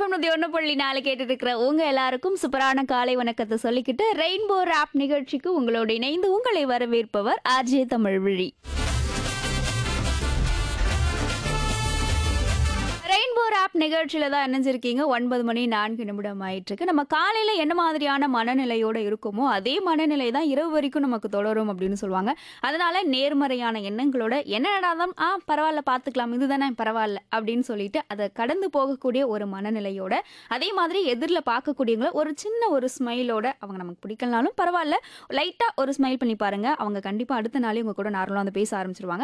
FM நூத்தி ஒன்று புள்ளி நாலு கேட்டுட்டு இருக்கிற உங்க எல்லாருக்கும் சூப்பரான காலை வணக்கத்தை சொல்லிக்கிட்டு ரெயின்போ ராப் நிகழ்ச்சிக்கு உங்களோடு இணைந்து உங்களை வரவேற்பவர் ஆர்ஜே தமிழ்விழி ரெயின்போ ராப் நிகழ்ச்சியில தான் இணைஞ்சிருக்கீங்க ஒன்பது மணி நான்கு நிமிடம் ஆயிட்டு இருக்கு நம்ம காலையில என்ன மாதிரியான மனநிலையோட இருக்குமோ அதே மனநிலை தான் இரவு வரைக்கும் நமக்கு தொடரும் அப்படின்னு சொல்லுவாங்க அதனால நேர்மறையான எண்ணங்களோட என்னடா தான் ஆ பரவாயில்ல பார்த்துக்கலாம் இதுதானே பரவாயில்ல அப்படின்னு சொல்லிட்டு அதை கடந்து போகக்கூடிய ஒரு மனநிலையோட அதே மாதிரி எதிரில் பார்க்கக்கூடியவங்கள ஒரு சின்ன ஒரு ஸ்மைலோட அவங்க நமக்கு பிடிக்கலனாலும் பரவாயில்ல லைட்டாக ஒரு ஸ்மைல் பண்ணி பாருங்க அவங்க கண்டிப்பாக அடுத்த நாளே உங்க கூட நார்மலாக வந்து பேச ஆரம்பிச்சிருவாங்க